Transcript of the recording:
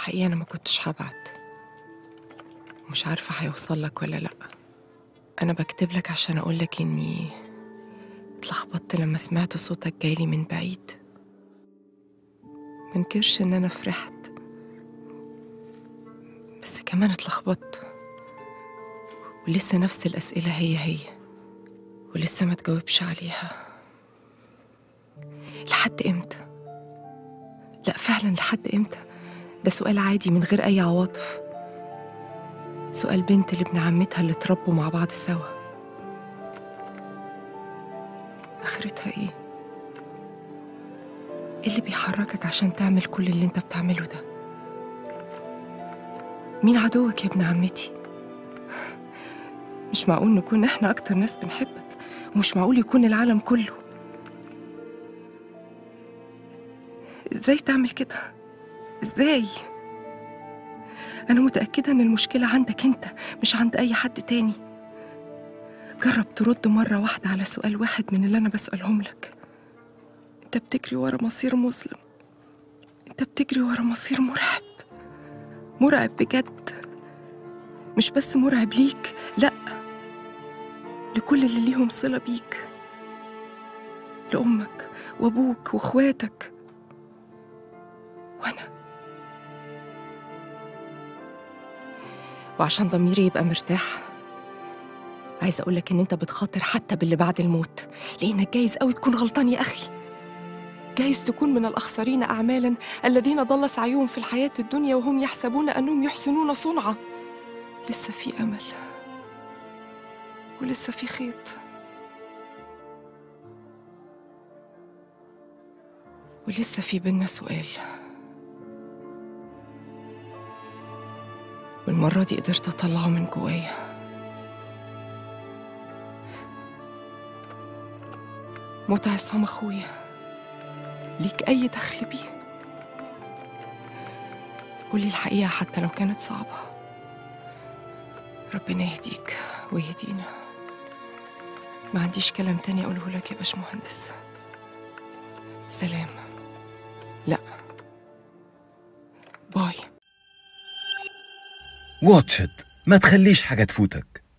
الحقيقة أنا ما كنتش هبعت ومش عارفة هيوصل لك ولا لأ أنا بكتب لك عشان أقول لك إني اتلخبطت لما سمعت صوتك جايلي من بعيد منكرش إن أنا فرحت بس كمان اتلخبطت ولسه نفس الأسئلة هي هي ولسه ما تجاوبش عليها لحد إمتى؟ لا فعلا لحد إمتى؟ ده سؤال عادي من غير أي عواطف سؤال بنت لابن عمتها اللي اتربوا مع بعض سوا آخرتها إيه؟ إيه اللي بيحركك عشان تعمل كل اللي أنت بتعمله ده؟ مين عدوك يا ابن عمتي؟ مش معقول نكون إحنا أكتر ناس بنحبك ومش معقول يكون العالم كله إزاي تعمل كده؟ إزاي؟ أنا متأكدة إن المشكلة عندك أنت مش عند أي حد تاني جرب ترد مرة واحدة على سؤال واحد من اللي أنا بسألهم لك أنت بتجري ورا مصير مسلم أنت بتجري ورا مصير مرعب مرعب بجد مش بس مرعب ليك لأ لكل اللي ليهم صلة بيك لأمك وأبوك وأخواتك وأنا وعشان ضميري يبقى مرتاح عايزة أقولك إن أنت بتخاطر حتى باللي بعد الموت لأنك جايز قوي تكون غلطان يا أخي جايز تكون من الأخسرين أعمالا الذين ضل سعيهم في الحياة الدنيا وهم يحسبون أنهم يحسنون صنعا لسه في أمل ولسه في خيط ولسه في بينا سؤال والمرة دي قدرت أطلعه من جوايا موت عصام أخويا ليك أي دخل بيه قولي الحقيقة حتى لو كانت صعبة ربنا يهديك ويهدينا ما عنديش كلام تاني أقوله لك يا باشمهندس سلام لا باي واتشت ما تخليش حاجة تفوتك